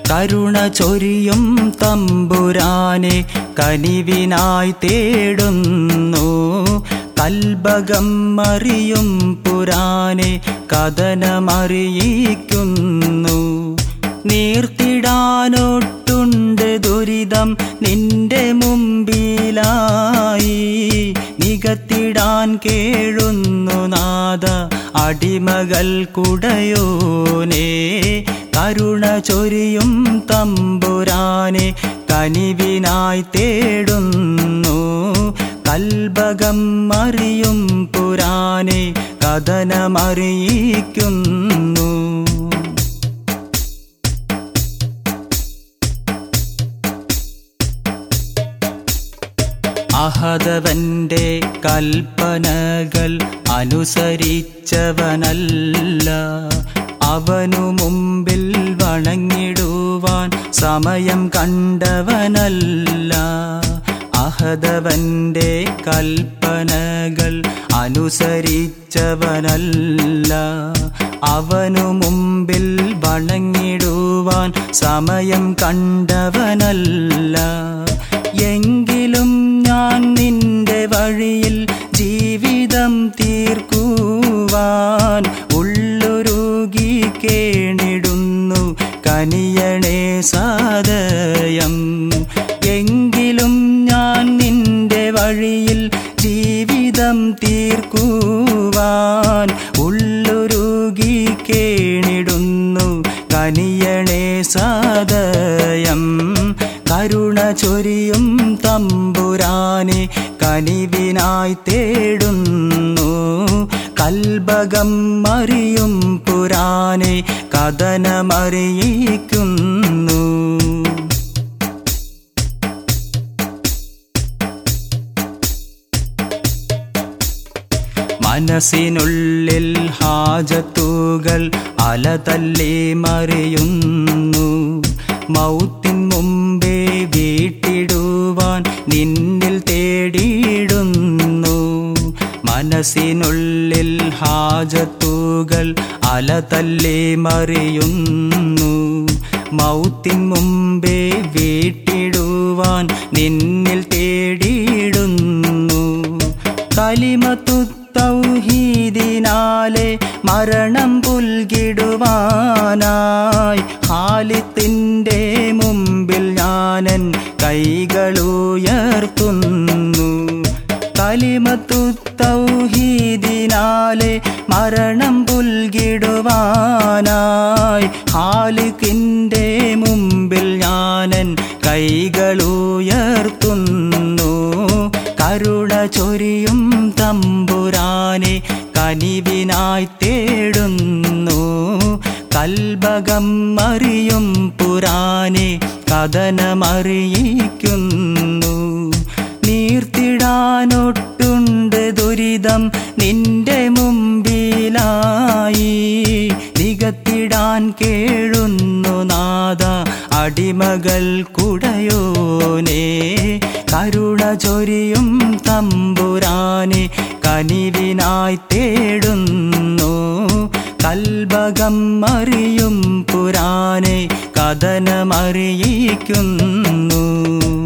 കരുണ ചൊരിയും തമ്പുരാനെ കനിവിനായി തേടുന്നു കൽബകം മറിയും പുരാനെ കഥനമറിയിക്കുന്നു നീർത്തിടാനൊട്ടുണ്ട് ദുരിതം നിന്റെ മുമ്പിലായി നികത്തിടാൻ കേഴുന്നു നാദ അടിമകൾ കുടയോനേ കരുണ ചൊരിയും തമ്പുരാനെ കനിവിനായി തേടുന്നു കൽബകം മറിയും പുരാനെ കഥനമറിയിക്കുന്നു അഹദവന്റെ കൽപ്പനകൾ അനുസരിച്ചവനല്ല അവനു മുമ്പിൽ വണങ്ങിടുവാൻ സമയം കണ്ടവനല്ല അഹദവന്റെ കൽപ്പനകൾ അനുസരിച്ചവനല്ല അവനു മുമ്പിൽ വണങ്ങിടുവാൻ സമയം കണ്ടവനല്ല എങ്കിലും ഞാൻ നിന്റെ വഴിയിൽ ജീവിതം തീർക്കുവാൻ ഉള്ളുരുകി കേണിടുന്നു കനിയണേ സാദയം എങ്കിലും ഞാൻ നിന്റെ വഴിയിൽ ജീവിതം തീർക്കുവാൻ ഉള്ളുരുകി കേണിടുന്നു കനിയണേ സാദയം കരുണ ചൊരിയും തമ്പുരാനെ കനിവിനായി തേടുന്നു കൽബകം മറിയും പുരാനെ കഥനമറിയിക്കുന്നു മനസ്സിനുള്ളിൽ ഹാജത്തുകൾ അലതല്ലി മറിയുന്നു മൗത്തിൻ മുമ്പേ വീട്ടിടുവാൻ നിന്നിൽ തേടിയിടുന്നു മനസ്സിനുള്ളിൽ ഹാജത്തുകൾ അലതല്ലി മറിയുന്നു മൗത്തിൻ മുമ്പേ വീട്ടിടുവാൻ നിന്നിൽ തേടിയിടുന്നു കലിമത്തു തൗഹീദിനാലെ മരണം പുൽകിടുവാനായി ഹാലിത്തിൻ്റെ മുമ്പിൽ ഞാനൻ കൈകളുയർത്തുന്നു കലിമത്തു തൗഹീദിനാലെ മരണം പുൽകിടുവാനായി ഹാലിക്കിൻ്റെ മുമ്പിൽ ഞാനൻ കൈകളുയർത്തുന്നു കരുണ ചൊരിയും തമ്പുരാനെ കനിവിനായി തേടുന്നു കൽബകം മറിയും പുരാനെ കഥനമറിയിക്കുന്നു നീർത്തിടാനൊട്ടുണ്ട് ദുരിതം നിന്റെ മുമ്പിലായി നികത്തിടാൻ കേഴുന്നു നാദ അടിമകൾ കുടയോനേ കരുണ ചൊരിയും തമ്പുരാനെ കനിവിനായി തേടുന്നു കൽബകം മറിയും പുരാനെ കഥനമറിയിക്കുന്നു